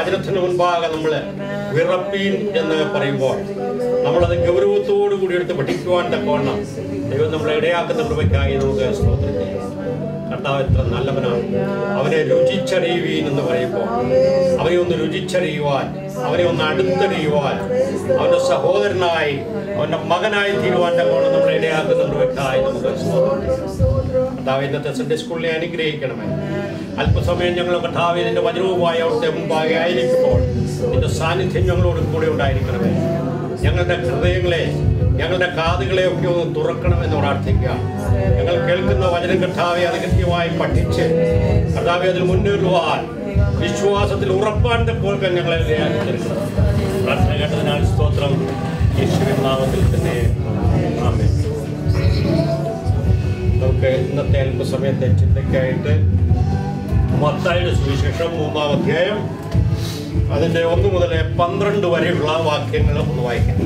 വചനത്തിന് മുൻപാകെ നമ്മൾ വിറപ്പീൻ എന്ന് പറയുമ്പോൾ നമ്മളത് ഗൗരവത്തോടു കൂടി എടുത്ത് പഠിക്കുവാൻ തക്കവണ്ണം ദൈവം നമ്മളെ ഇടയാക്കുന്ന കൃപയ്ക്കായി നമുക്ക് സ്തോത്രം ചെയ്യാം കർത്താവ് എത്ര നല്ലവനാണ് അവനെ രുചിച്ചറിയുവീൻ എന്ന് പറയുമ്പോൾ അവനെ ഒന്ന് രുചിച്ചറിയുവാൻ അവനെ ഒന്ന് അടുത്തറിയുവാൻ അവന്റെ സഹോദരനായി അവന്റെ മകനായി തീരുവാൻ തക്കവണ്ണം നമ്മളെ ഇടയാക്കുന്ന കൃപയ്ക്കായി നമുക്ക് സ്തോത്രം ചെയ്യാം. കർത്താവ് ഇന്നത്തെ സൺഡേ സ്കൂളിനെ അനുഗ്രഹിക്കണമേ അല്പസമയം ഞങ്ങൾ കർത്താവ് ഇതിന്റെ വചനവുമായി അവിടുത്തെ മുമ്പാകെ ആയിരിക്കുമ്പോൾ നിന്റെ സാന്നിധ്യം ഞങ്ങളോട് കൂടെ ഉണ്ടായിരിക്കണമേ ഞങ്ങളുടെ ഹൃദയങ്ങളെ ഞങ്ങളുടെ കാതുകളെ ഒക്കെ ഒന്ന് തുറക്കണമെന്ന് പ്രാർത്ഥിക്കുക ഞങ്ങൾ കേൾക്കുന്ന വചനം കർത്താവെ അത് കൃത്യമായി പഠിച്ച് കർത്താവെ അതിൽ മുന്നേറുവാൻ വിശ്വാസത്തിൽ ഉറപ്പാൻ തക്കോൽക്കാൻ ഞങ്ങളെ തീർക്കണം പ്രാർത്ഥന കേട്ടതിനാൽ സ്തോത്രം യേശുവിൻ നാമത്തിൽ തന്നെ ആമേൻ നമുക്ക് ഇന്നത്തെ അല്പസമയത്തെ ചിന്തയ്ക്കായിട്ട് മത്തായുടെ സുവിശേഷം മൂന്നാം അധ്യായം അതിന്റെ ഒന്ന് മുതൽ പന്ത്രണ്ട് വരെയുള്ള വാക്യങ്ങൾ ഒന്ന് വായിക്കാം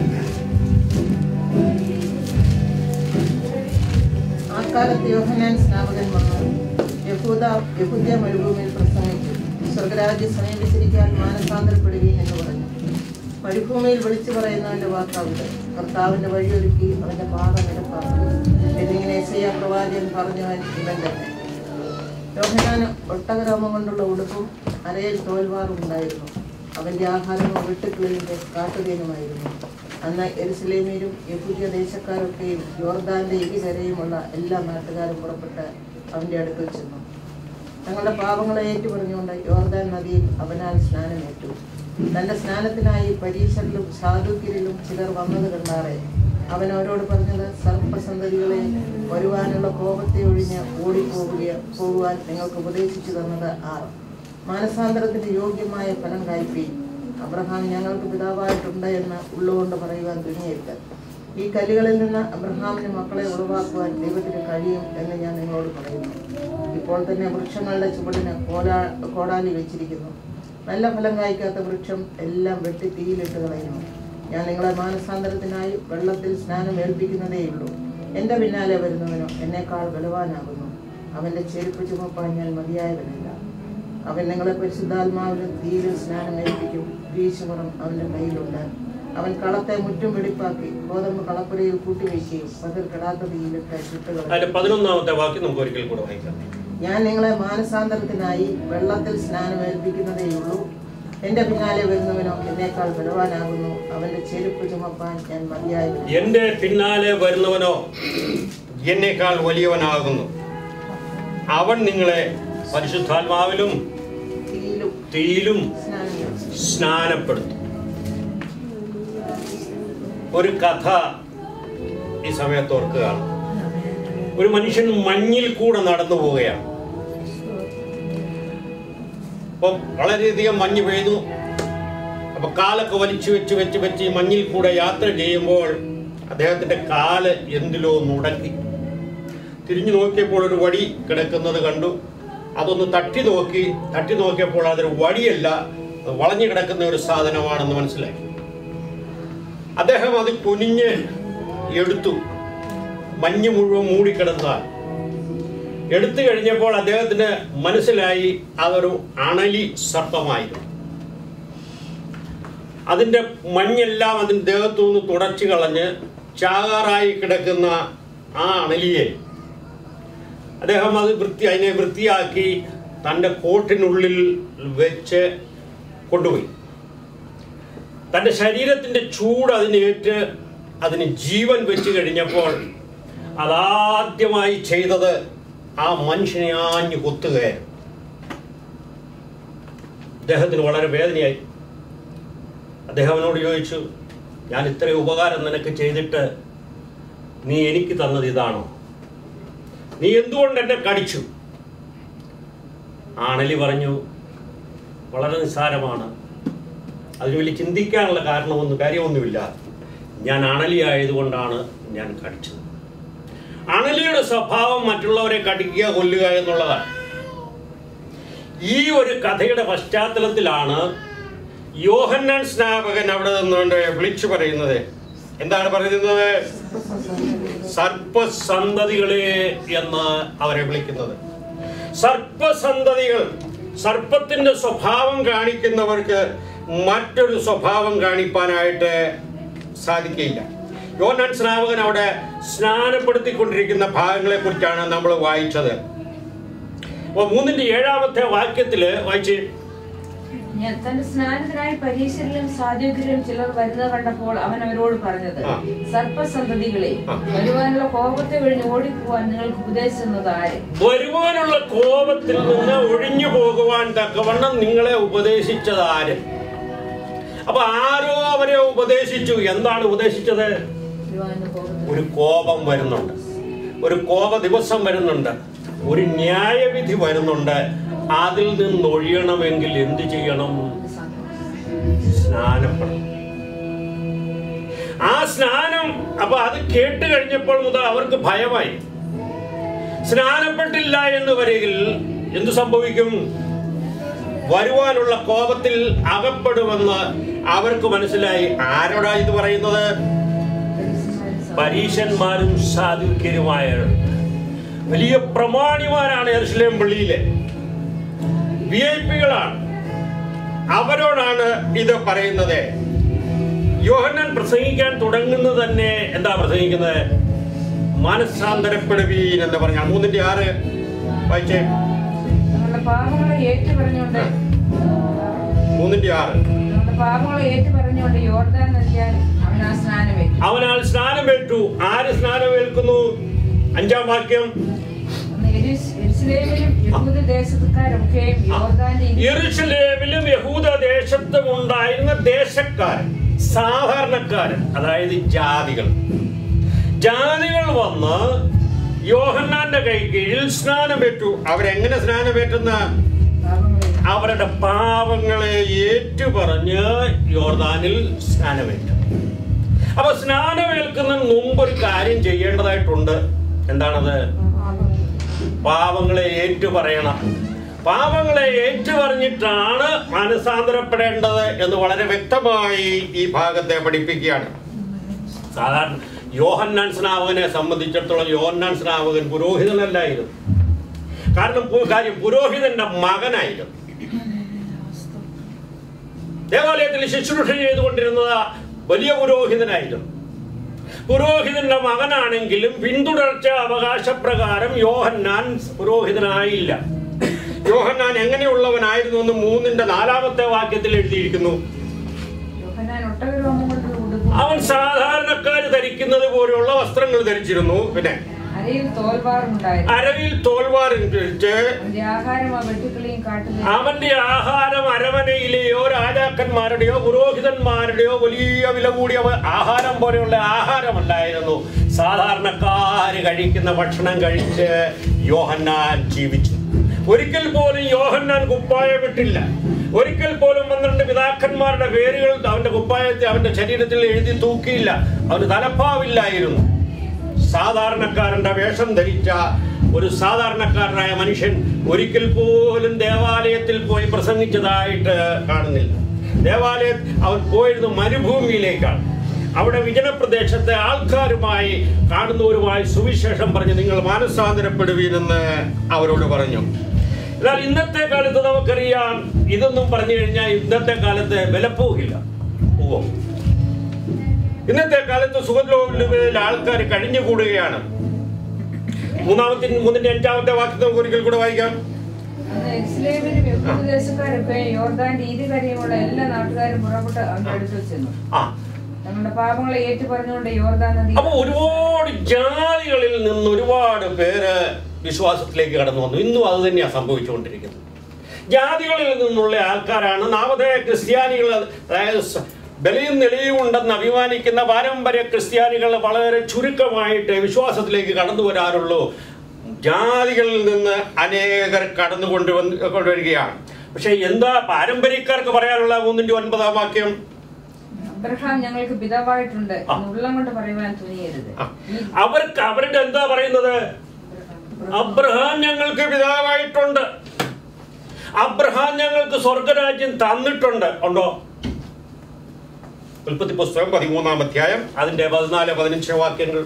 ആ കാലത്ത് യോഹനാൻ സ്നാപകൻ വന്നു യഹൂദ യഹൂദ്യ മരുഭൂമിയിൽ പ്രസംഗിച്ചു സ്വർഗരാജ്യ സമീപിച്ചിരിക്കാൻ മാനസാന്തരപ്പെടുകയും എന്ന് പറഞ്ഞു മരുഭൂമിയിൽ വിളിച്ചു പറയുന്നവന്റെ വാക്കാവിത് കർത്താവിന്റെ വഴിയൊരുക്കി അവന്റെ പാത നിരപ്പാക്കി എന്നിങ്ങനെ എസയ്യ പ്രവാചകൻ പറഞ്ഞവൻ ഇവൻ തന്നെ യോഹനാന് ഒട്ടകരോമം കൊണ്ടുള്ള ഉടുപ്പും അരയിൽ തോൽവാറും ഉണ്ടായിരുന്നു അവന്റെ ആഹാരവും വെട്ടുക്കിളിന്റെ കാട്ടുതേനുമായിരുന്നു അന്ന് എരുസലേമിലും യഹൂദ്യ ദേശക്കാരൊക്കെയും യോർദാന്റെ ഇരുകരയുമുള്ള എല്ലാ നാട്ടുകാരും പുറപ്പെട്ട് അവന്റെ അടുക്കൽ ചെന്നു തങ്ങളുടെ പാപങ്ങളെ ഏറ്റുപറഞ്ഞുകൊണ്ട് യോർദാൻ നദിയിൽ അവനാൽ സ്നാനമേറ്റു തന്റെ സ്നാനത്തിനായി പരീക്ഷരിലും സാധുക്യരിലും ചിലർ വന്നത് കണ്ടാറെ അവൻ അവരോട് പറഞ്ഞത് സർപ്പസന്തതികളെ വരുവാനുള്ള കോപത്തെ ഒഴിഞ്ഞ് ഓടിപ്പോവുക പോകുവാൻ നിങ്ങൾക്ക് ഉപദേശിച്ചു തന്നത് ആർ മാനസാന്തരത്തിന് യോഗ്യമായ ഫലം കായ്പി അബ്രഹാം ഞങ്ങൾക്ക് പിതാവായിട്ടുണ്ട് എന്ന് ഉള്ളുകൊണ്ട് പറയുവാൻ തുനിയരുത് ഈ കല്ലുകളിൽ നിന്ന് അബ്രഹാമിന് മക്കളെ ഉളവാക്കുവാൻ ദൈവത്തിന് കഴിയും എന്ന് ഞാൻ നിങ്ങളോട് പറയുന്നു ഇപ്പോൾ തന്നെ വൃക്ഷങ്ങളുടെ ചുവടിന് കോലാ കോടാലി വെച്ചിരിക്കുന്നു നല്ല ഫലം കായ്ക്കാത്ത വൃക്ഷം എല്ലാം വെട്ടി തീയിലിട്ട് കളയുന്നു ഞാൻ നിങ്ങളെ മാനസാന്തരത്തിനായി വെള്ളത്തിൽ സ്നാനം ഏൽപ്പിക്കുന്നതേയുള്ളൂ എൻ്റെ പിന്നാലെ വരുന്നവനോ എന്നേക്കാൾ ബലവാനാകുന്നു അവൻ്റെ ചെരുപ്പ് ചുമപ്പാൻ ഞാൻ മതിയായവനല്ല അവൻ നിങ്ങളെ പരിശുദ്ധാത്മാവിലും തീയിലും സ്നാനം ഏൽപ്പിക്കും വീശുമുറം അവൻ്റെ കയ്യിലുണ്ട് അവൻ കളത്തെ മുറ്റും വെടിപ്പാക്കി ഗോതമ്പ് കളപ്പുരയിൽ കൂട്ടിവെക്കുകയും പതിർ കെടാത്ത തീയിലിട്ട് ചുട്ടുകളയും അതിന്റെ പതിനൊന്നാമത്തെ വാക്യം നമുക്ക് ഒരിക്കൽ കൂടെ വായിക്കാം ഞാൻ നിങ്ങളെ മാനസാന്തരത്തിനായി വെള്ളത്തിൽ സ്നാനം ഏൽപ്പിക്കുന്നതേയുള്ളൂ എന്റെ പിന്നാലെ വരുന്നവനോ എന്നേക്കാൾ ബലവാനാകുന്നു അവന്റെ ചെരുപ്പ് ചുമപ്പാൻ ഞാൻ മതിയായവൻ എന്റെ പിന്നാലെ വരുന്നവനോ എന്നേക്കാൾ വലിയവനാകുന്നു അവൻ നിങ്ങളെ പരിശുദ്ധാത്മാവിലും തീയിലും തീയിലും സ്നാനം ഏൽപ്പിക്കും. സ്നാനപ്പെടുത്തും ഒരു കഥ ഈ സമയത്ത് ഓർക്കുകയാണ് ഒരു മനുഷ്യൻ മഞ്ഞിൽ കൂടെ നടന്നു പോവുകയാണ് അപ്പൊ വളരെയധികം മഞ്ഞ് പെയ്തു അപ്പൊ കാലൊക്കെ വലിച്ചു വെച്ച് വെച്ച് വെച്ച് ഈ മഞ്ഞിൽ കൂടെ യാത്ര ചെയ്യുമ്പോൾ അദ്ദേഹത്തിന്റെ കാല് എന്തിലോ നുടക്കി തിരിഞ്ഞു നോക്കിയപ്പോൾ ഒരു വടി കിടക്കുന്നത് കണ്ടു അതൊന്ന് തട്ടി നോക്കി തട്ടി നോക്കിയപ്പോൾ അതൊരു വടിയല്ല അത് വളഞ്ഞു കിടക്കുന്ന ഒരു സാധനമാണെന്ന് മനസ്സിലാക്കി അദ്ദേഹം അത് കുനിഞ്ഞ് എടുത്തു മഞ്ഞ് മുഴുവൻ മൂടിക്കിടന്നാൽ എടുത്തു കഴിഞ്ഞപ്പോൾ അദ്ദേഹത്തിന് മനസ്സിലായി അതൊരു അണലി സർപ്പമായിരുന്നു അതിന്റെ മഞ്ഞെല്ലാം അതിന്റെ ദേഹത്തു നിന്ന് തുടച്ചു കളഞ്ഞ് ചാകാറായി കിടക്കുന്ന ആ അണലിയെ അദ്ദേഹം അത് വൃത്തി അതിനെ വൃത്തിയാക്കി തൻ്റെ കോട്ടിനുള്ളിൽ വെച്ച് കൊണ്ടുപോയി തൻ്റെ ശരീരത്തിൻ്റെ ചൂട് അതിനേറ്റ് അതിന് ജീവൻ വെച്ച് കഴിഞ്ഞപ്പോൾ അതാദ്യമായി ചെയ്തത് ആ മനുഷ്യനെ ആഞ്ഞു കൊത്തുകയായിരുന്നു അദ്ദേഹത്തിന് വളരെ വേദനയായി അദ്ദേഹം അവനോട് ചോദിച്ചു ഞാൻ ഇത്രയും ഉപകാരം നിനക്ക് ചെയ്തിട്ട് നീ എനിക്ക് തന്നത് ഇതാണോ നീ എന്തുകൊണ്ട് എന്നെ കടിച്ചു ആണലി പറഞ്ഞു വളരെ നിസ്സാരമാണ് അതിന് വലിയ ചിന്തിക്കാനുള്ള കാരണമൊന്നും കാര്യമൊന്നുമില്ല ഞാൻ അണലി ആയതുകൊണ്ടാണ് ഞാൻ കടിച്ചത് അണലിയുടെ സ്വഭാവം മറ്റുള്ളവരെ കടിക്കുക കൊല്ലുക എന്നുള്ളതാണ് ഈ ഒരു കഥയുടെ പശ്ചാത്തലത്തിലാണ് യോഹന്നാൻ സ്നാപകൻ അവിടെ നിന്നുകൊണ്ട് വിളിച്ചു പറയുന്നത് എന്താണ് പറയുന്നത് സർപ്പസന്തതികളെ എന്ന് അവരെ വിളിക്കുന്നത് സർപ്പസന്തതികൾ സർപ്പത്തിന്റെ സ്വഭാവം കാണിക്കുന്നവർക്ക് മറ്റൊരു സ്വഭാവം കാണിപ്പാനായിട്ട് സാധിക്കില്ല യോനാൻ സ്നാപകൻ അവിടെ സ്നാനപ്പെടുത്തിക്കൊണ്ടിരിക്കുന്ന ഭാഗങ്ങളെ കുറിച്ചാണ് നമ്മൾ വായിച്ചത് അപ്പോൾ മൂന്നിന്റെ ഏഴാമത്തെ വാക്യത്തില് വായിച്ച് ഞാൻ തന്റെ സ്നാനത്തിനായി പരീശരിലും സാധുകരിലും ചിലർ വരുന്നത് കണ്ടപ്പോൾ അവൻ അവരോട് പറഞ്ഞത് ആ. സർപ്പസന്തതികളെ ആ. വരുവാനുള്ള കോപത്തെ ഒഴിഞ്ഞ് ഓടിപ്പോവാൻ നിങ്ങൾക്ക് ഉപദേശിച്ചത് ആര് വരുവാനുള്ള കോപത്തിൽ നിന്ന് ഒഴിഞ്ഞു പോകുവാൻ തക്കവണ്ണം നിങ്ങളെ ഉപദേശിച്ചത് ആര് അപ്പൊ ആരോ അവരെ ഉപദേശിച്ചു എന്താണ് ഉപദേശിച്ചത് വരുവാനുള്ള കോപത്തെ ഒരു കോപം വരുന്നുണ്ട് ഒരു കോപ ദിവസം വരുന്നുണ്ട് ഒരു ന്യായവിധി വരുന്നുണ്ട് അതിൽ നിന്ന് ഒഴിയണമെങ്കിൽ എന്ത് ചെയ്യണം സ്നാനപ്പെടണം ആ സ്നാനം അപ്പൊ അത് കേട്ട് കഴിഞ്ഞപ്പോൾ മുതൽ അവർക്ക് ഭയമായി സ്നാനപ്പെട്ടില്ല എന്ന് വരികിൽ എന്തു സംഭവിക്കും വരുവാനുള്ള കോപത്തിൽ അകപ്പെടുമെന്ന് അവർക്ക് മനസ്സിലായി ആരോടാ ഇത് പറയുന്നത് പരീശന്മാരും സാധുക്യരുമായ വലിയ പ്രമാണിമാരാണ് എറുസലേം പള്ളിയിലെ വി ഐ പികളാണ് അവരോടാണ് ഇത് പറയുന്നത് യോഹന്നാൻ പ്രസംഗിക്കാൻ തുടങ്ങുന്നത് തന്നെ എന്താ പ്രസംഗിക്കുന്നത് മനസ്സാന്തരപ്പെടുവീൻ എന്ന് പറഞ്ഞ മൂന്നിന്റെ ആറ് വായിച്ചേ നമ്മുടെ പാപങ്ങളെ ഏറ്റു പറഞ്ഞുകൊണ്ട് മൂന്നിന്റെ ആറ് നമ്മുടെ പാപങ്ങളെ ഏറ്റു പറഞ്ഞുകൊണ്ട് യോർദാൻ നദിയാൽ അവൻ ആ സ്നാനമേറ്റു അവനാൽ സ്നാനമേറ്റു ആര് സ്നാനമേൽക്കുന്നു അഞ്ചാം വാക്യം അന്ന് യെരൂസ്- യെരൂശലേമിലും യഹൂദ ദേശത്തുകാരൊക്കെയും യോർദാന്റെ ഇരു- യെറുശലേമിലും യഹൂദ ദേശത്തും ഉണ്ടായിരുന്ന ദേശക്കാരൻ സാധാരണക്കാരൻ അതായത് ജാതികൾ ജാതികൾ വന്ന് യോഹന്നാന്റെ കൈ കീഴിൽ സ്നാനമേറ്റു അവരെങ്ങനെ സ്നാനമേറ്റുന്ന പാപങ്ങളെ അവരുടെ പാപങ്ങളെ ഏറ്റുപറഞ്ഞ് യോർദാനിൽ സ്നാനമേറ്റു അപ്പൊ സ്നാനമേൽക്കുന്നതിന് മുമ്പ് ഒരു കാര്യം ചെയ്യേണ്ടതായിട്ടുണ്ട് എന്താണത് പാവങ്ങളെ ഏറ്റുപറയണം പാവങ്ങളെ ഏറ്റുപറഞ്ഞിട്ടാണ് മനസാന്തരപ്പെടേണ്ടത് എന്ന് വളരെ വ്യക്തമായി ഈ ഭാഗത്തെ പഠിപ്പിക്കുകയാണ് സാധാരണ യോഹന്നാൻ സ്നാപകനെ സംബന്ധിച്ചിടത്തോളം യോഹന്നാൻ സ്നാപകൻ പുരോഹിതനല്ലായിരുന്നു കാരണം പു- കാര്യം പുരോഹിതന്റെ മകനായിരുന്നു ദേവാലയത്തിൽ ശുശ്രൂഷ ചെയ്തുകൊണ്ടിരുന്നത് വലിയ പുരോഹിതനായിരുന്നു പുരോഹിതന്റെ മകനാണെങ്കിലും പിന്തുടർച്ച അവകാശപ്രകാരം യോഹന്നാൻ പുരോഹിതനായില്ല യോഹന്നാൻ എങ്ങനെയുള്ളവനായിരുന്നു എന്ന് മൂന്നിന്റെ നാലാമത്തെ വാക്യത്തിൽ എഴുതിയിരിക്കുന്നു യോഹന്നാൻ ഒട്ടകരോമം കൊണ്ട് ഉടുക്കും അവൻ സാധാരണക്കാർ ധരിക്കുന്നത് പോലെയുള്ള വസ്ത്രങ്ങൾ ധരിച്ചിരുന്നു പിന്നെ അരയിൽ തോൽവാറുണ്ടായിരുന്നു അരവിൽ തോൽവാരം ധരിച്ച് അവന്റെ ആഹാരം ആ വെട്ടുക്കിളിയും കാട്ടുകയും അവന്റെ ആഹാരം അരമനയിലെയോ രാജാക്കന്മാരുടെയോ പുരോഹിതന്മാരുടെയോ വലിയ വില കൂടിയ ആഹാരം പോലെയുള്ള ആഹാരമല്ലായിരുന്നു സാധാരണക്കാര് കഴിക്കുന്ന ഭക്ഷണം കഴിച്ച് യോഹന്നാൻ ജീവിച്ചു ഒരിക്കൽ പോലും യോഹന്നാൻ കുപ്പായമിട്ടില്ല ഒരിക്കൽ പോലും പന്ത്രണ്ട് പിതാക്കന്മാരുടെ പേരുകൾ അവന്റെ കുപ്പായത്തെ അവന്റെ ശരീരത്തിൽ എഴുതി തൂക്കിയില്ല അവന് തലപ്പാവില്ലായിരുന്നു സാധാരണക്കാരന്റെ വേഷം ധരിച്ച ഒരു സാധാരണക്കാരനായ മനുഷ്യൻ ഒരിക്കൽ പോലും ദേവാലയത്തിൽ പോയി പ്രസംഗിച്ചതായിട്ട് കാണുന്നില്ല ദേവാലയ അവൻ പോയിരുന്നത് മരുഭൂമിയിലേക്കാണ് അവിടെ വിജനപ്രദേശത്തെ ആൾക്കാരുമായി കാണുന്നവരുമായി സുവിശേഷം പറഞ്ഞ് നിങ്ങൾ മാനസാന്തരപ്പെടുവീനെന്ന് അവരോട് പറഞ്ഞു എന്നാൽ ഇന്നത്തെ കാലത്ത് നമുക്കറിയാം ഇതൊന്നും പറഞ്ഞു കഴിഞ്ഞാൽ ഇന്നത്തെ കാലത്ത് വിലപ്പോകില്ല പോവോ ഇന്നത്തെ കാലത്ത് സുഖലോകത്തിൽ ആൾക്കാർ കഴിഞ്ഞുകൂടുകയാണ് മൂന്നാമത്തെ മൂന്നിന്റെ അഞ്ചാമത്തെ വാക്യം നമുക്ക് ഒരിക്കൽ കൂടെ വായിക്കാം അന്ന് എക്സ്ലേമിലും യഹൂദദേശക്കാരൊക്കെ യോർദാന്റെ ഇരുകരയുമുള്ള എല്ലാ നാട്ടുകാരും പുറപ്പെട്ട് അവന്റെ അടുത്ത് ചെന്നു ആ തങ്ങളുടെ പാപങ്ങളെ ഏറ്റു പറഞ്ഞുകൊണ്ട് യോർദാൻ നദി അപ്പൊ ഒരുപാട് ജാതികളിൽ നിന്ന് ഒരുപാട് പേര് വിശ്വാസത്തിലേക്ക് കടന്നു വന്നു ഇന്നും അത് തന്നെയാണ് സംഭവിച്ചുകൊണ്ടിരിക്കുന്നത് ജാതികളിൽ നിന്നുള്ള ആൾക്കാരാണ് നാമധേയ ക്രിസ്ത്യാനികൾ അതായത് സ- ബലിയും നെളിയും ഉണ്ടെന്ന് അഭിമാനിക്കുന്ന പാരമ്പര്യ ക്രിസ്ത്യാനികൾ വളരെ ചുരുക്കമായിട്ട് വിശ്വാസത്തിലേക്ക് കടന്നു വരാറുള്ളൂ ജാതികളിൽ നിന്ന് അനേകർ കടന്നു കൊണ്ടുവന്ന് കൊണ്ടുവരികയാണ് പക്ഷെ എന്താ പാരമ്പര്യക്കാർക്ക് പറയാനുള്ള മൂന്നിന്റെ ഒൻപതാം വാക്യം അബ്രഹാം ഞങ്ങൾക്ക് പിതാവായിട്ടുണ്ട് ആ. എന്ന് ഉള്ളം കൊണ്ട് പറയുവാൻ തുനിയരുത് ആ. അവർക്ക് അവരുടെ എന്താ പറയുന്നത് അബ്രഹാം ഞങ്ങൾക്ക് പിതാവായിട്ടുണ്ട് അബ്രഹാം ഞങ്ങൾക്ക് സ്വർഗരാജ്യം തന്നിട്ടുണ്ട് ഉണ്ടോ ഉൽപ്പത്തി പുസ്തകം പതിമൂന്നാം അധ്യായം അതിന്റെ പതിനാല് പതിനഞ്ച് വാക്യങ്ങൾ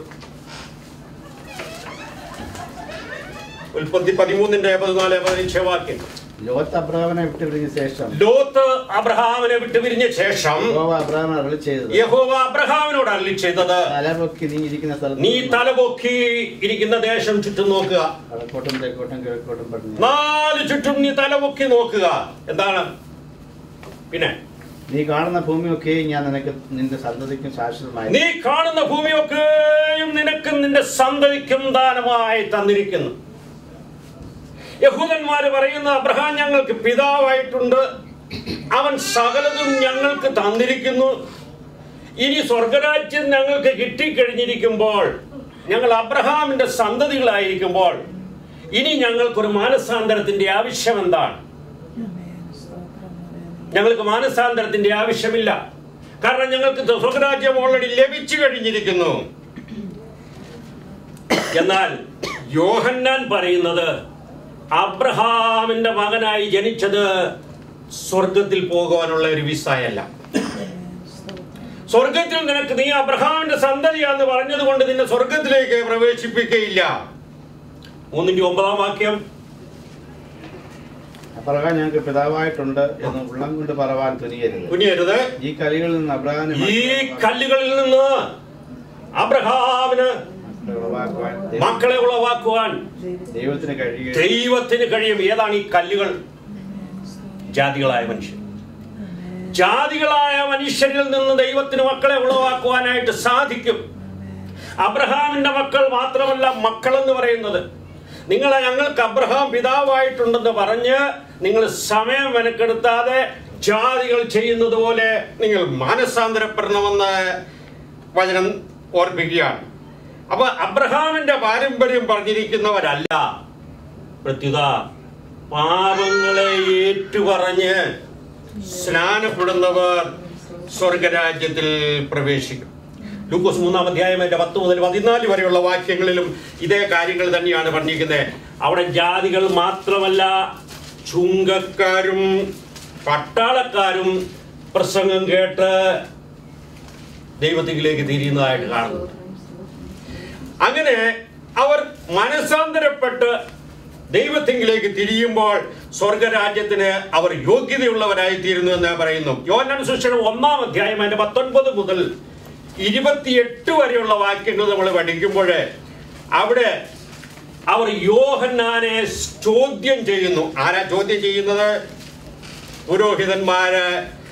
ഉൽപ്പത്തി പതിമൂന്നിന്റെ പതിനാല് പതിനഞ്ച് വാക്യം ലോത്ത് അബ്രാഹ്മനെ വിട്ടുപിരിഞ്ഞ ശേഷം ലോത്ത് അബ്രഹാമിനെ വിട്ടുപിരിഞ്ഞ ശേഷം യഹോവ അബ്രാഹ്മനെ അരുളി ചെയ്തത് യഹോവ അബ്രഹാമിനോട് അരളി ചെയ്തത് തലപൊക്കി നീ ഇരിക്കുന്ന സ്ഥലത്ത് നീ തലപൊക്കി ഇരിക്കുന്ന ദേശം ചുറ്റും നോക്കുക വടക്കോട്ടും തെക്കോട്ടും കിഴക്കോട്ടും പടിഞ്ഞാറ് നാല് ചുറ്റും നീ തലപൊക്കി നോക്കുക എന്താണ് പിന്നെ നീ കാണുന്ന ഭൂമിയൊക്കെ ഞാൻ നിനക്ക് നിന്റെ സന്തതിക്കും ശാശ്വതമായി നീ കാണുന്ന ഭൂമിയൊക്കെയും നിനക്കും നിന്റെ സന്തതിക്കും ദാനമായി തന്നിരിക്കുന്നു യഹൂദന്മാര് പറയുന്ന അബ്രഹാം ഞങ്ങൾക്ക് പിതാവായിട്ടുണ്ട് അവൻ സകലതും ഞങ്ങൾക്ക് തന്നിരിക്കുന്നു ഇനി സ്വർഗരാജ്യം ഞങ്ങൾക്ക് കിട്ടിക്കഴിഞ്ഞിരിക്കുമ്പോൾ ഞങ്ങൾ അബ്രഹാമിന്റെ സന്തതികളായിരിക്കുമ്പോൾ ഇനി ഞങ്ങൾക്കൊരു മാനസാന്തരത്തിന്റെ ആവശ്യം എന്താണ് ഞങ്ങൾക്ക് മാനസാന്തരത്തിന്റെ ആവശ്യമില്ല കാരണം ഞങ്ങൾക്ക് സ്വർഗരാജ്യം ഓൾറെഡി ലഭിച്ചു കഴിഞ്ഞിരിക്കുന്നു എന്നാൽ യോഹന്നാൻ പറയുന്നത് അബ്രഹാമിന്റെ മകനായി ജനിച്ചത് സ്വർഗത്തിൽ പോകുവാനുള്ള ഒരു വിസായല്ല സ്വർഗത്തിൽ നിനക്ക് നീ അബ്രഹാമിന്റെ സന്തതിയാന്ന് പറഞ്ഞത് കൊണ്ട് നിന്നെ സ്വർഗത്തിലേക്ക് പ്രവേശിപ്പിക്കയില്ല മൂന്നിന്റെ ഒമ്പതാം വാക്യം അബ്രഹാം ഞങ്ങൾക്ക് പിതാവായിട്ടുണ്ട് എന്ന് ഉള്ളം കൊണ്ട് പറവാൻ തുനിയരുത് കുനിയരുത് ഈ കളികളിൽ നിന്ന് അബ്രഹാമിനെ ഈ കല്ലുകളിൽ നിന്ന് അബ്രഹാമിന് ഉളവാക്കുവാൻ മക്കളെ ഉളവാക്കുവാൻ ദൈവത്തിന് കഴിയുക ദൈവത്തിന് കഴിയും ഏതാണ് ഈ കല്ലുകൾ ജാതികളായ മനുഷ്യർ ജാതികളായ മനുഷ്യരിൽ നിന്ന് ദൈവത്തിന് മക്കളെ ഉളവാക്കുവാനായിട്ട് സാധിക്കും അബ്രഹാമിന്റെ മക്കൾ മാത്രമല്ല മക്കൾ എന്ന് പറയുന്നത് നിങ്ങളെ ഞങ്ങൾക്ക് അബ്രഹാം പിതാവായിട്ടുണ്ടെന്ന് പറഞ്ഞ് നിങ്ങൾ സമയം മെനക്കെടുത്താതെ ജാതികൾ ചെയ്യുന്നത് പോലെ നിങ്ങൾ മാനസാന്തരപ്പെടണമെന്ന് വചനം ഓർപ്പിക്കുകയാണ് അപ്പൊ അബ്രഹാമിന്റെ പാരമ്പര്യം പറഞ്ഞിരിക്കുന്നവരല്ല പ്രത്യുത പാപങ്ങളെ ഏറ്റുപറഞ്ഞ് സ്നാനപ്പെടുന്നവർ സ്വർഗരാജ്യത്തിൽ പ്രവേശിക്കും ലൂക്കോസ് മൂന്നാം അധ്യായം അതിന്റെ പത്ത് മുതൽ പതിനാല് വരെയുള്ള വാക്യങ്ങളിലും ഇതേ കാര്യങ്ങൾ തന്നെയാണ് പറഞ്ഞിരിക്കുന്നത് അവിടെ ജാതികൾ മാത്രമല്ല ചുങ്കക്കാരും പട്ടാളക്കാരും പ്രസംഗം കേട്ട് ദൈവത്തിലേക്ക് തിരിയുന്നതായിട്ട് കാണുന്നു അങ്ങനെ അവർ മനസാന്തരപ്പെട്ട് ദൈവത്തിങ്കിലേക്ക് തിരിയുമ്പോൾ സ്വർഗരാജ്യത്തിന് അവർ യോഗ്യതയുള്ളവരായി തീരുന്നു എന്ന് പറയുന്നു യോഹന്നാൻ സുശേഷം ഒന്നാം അധ്യായം അതിന്റെ പത്തൊൻപത് മുതൽ ഇരുപത്തിയെട്ട് വരെയുള്ള വാക്യങ്ങൾ നമ്മൾ പഠിക്കുമ്പോൾ അവിടെ അവർ യോഹന്നാനെ ചോദ്യം ചെയ്യുന്നു ആരാ ചോദ്യം ചെയ്യുന്നത് പുരോഹിതന്മാര്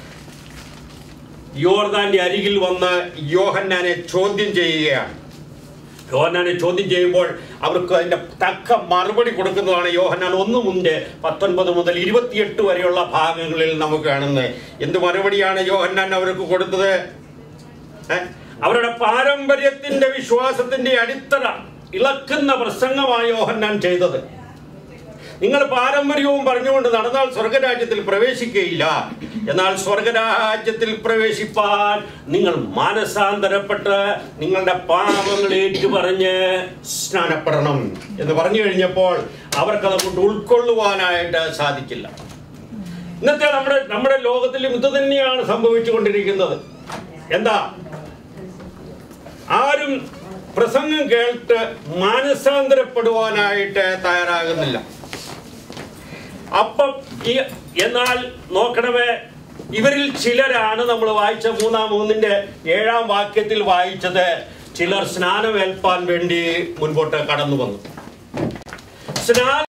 യോർദാന്റെ അരികിൽ വന്ന് യോഹന്നാനെ ചോദ്യം ചെയ്യുകയാണ് യോഹന്നാനെ ചോദ്യം ചെയ്യുമ്പോൾ അവർക്ക് അതിന്റെ തക്ക മറുപടി കൊടുക്കുന്നതാണ് യോഹന്നാൻ ഒന്ന് മുൻപ് പത്തൊൻപത് മുതൽ ഇരുപത്തിയെട്ട് വരെയുള്ള ഭാഗങ്ങളിൽ നമുക്ക് കാണുന്നത് എന്ത് മറുപടിയാണ് യോഹന്നാൻ അവർക്ക് കൊടുത്തത് ഏ? അവരുടെ പാരമ്പര്യത്തിന്റെ വിശ്വാസത്തിന്റെ അടിത്തറ ഇളക്കുന്ന പ്രസംഗമാണ് യോഹന്നാൻ ചെയ്തത് നിങ്ങൾ പാരമ്പര്യവും പറഞ്ഞുകൊണ്ട് നടന്നാൽ സ്വർഗരാജ്യത്തിൽ പ്രവേശിക്കുകയില്ല എന്നാൽ സ്വർഗരാജ്യത്തിൽ പ്രവേശിപ്പാൻ നിങ്ങൾ മാനസാന്തരപ്പെട്ട് നിങ്ങളുടെ പാപങ്ങൾ ഏറ്റുപറഞ്ഞ് സ്നാനപ്പെടണം എന്ന് പറഞ്ഞു കഴിഞ്ഞപ്പോൾ അവർക്കത് കൊണ്ട് ഉൾക്കൊള്ളുവാനായിട്ട് സാധിക്കില്ല ഇന്നത്തെ നമ്മുടെ നമ്മുടെ ലോകത്തിലും ഇത് തന്നെയാണ് സംഭവിച്ചുകൊണ്ടിരിക്കുന്നത് എന്താ ആരും പ്രസംഗം കേട്ട് മാനസാന്തരപ്പെടുവാനായിട്ട് തയ്യാറാകുന്നില്ല അപ്പം ഈ എന്നാൽ നോക്കണമേ ഇവരിൽ ചിലരാണ് നമ്മൾ വായിച്ച മൂന്നാം മൂന്നിന്റെ ഏഴാം വാക്യത്തിൽ വായിച്ചത് ചിലർ സ്നാനമേൽപ്പാൻ വേണ്ടി മുൻപോട്ട് കടന്നു വന്നു സ്നാനം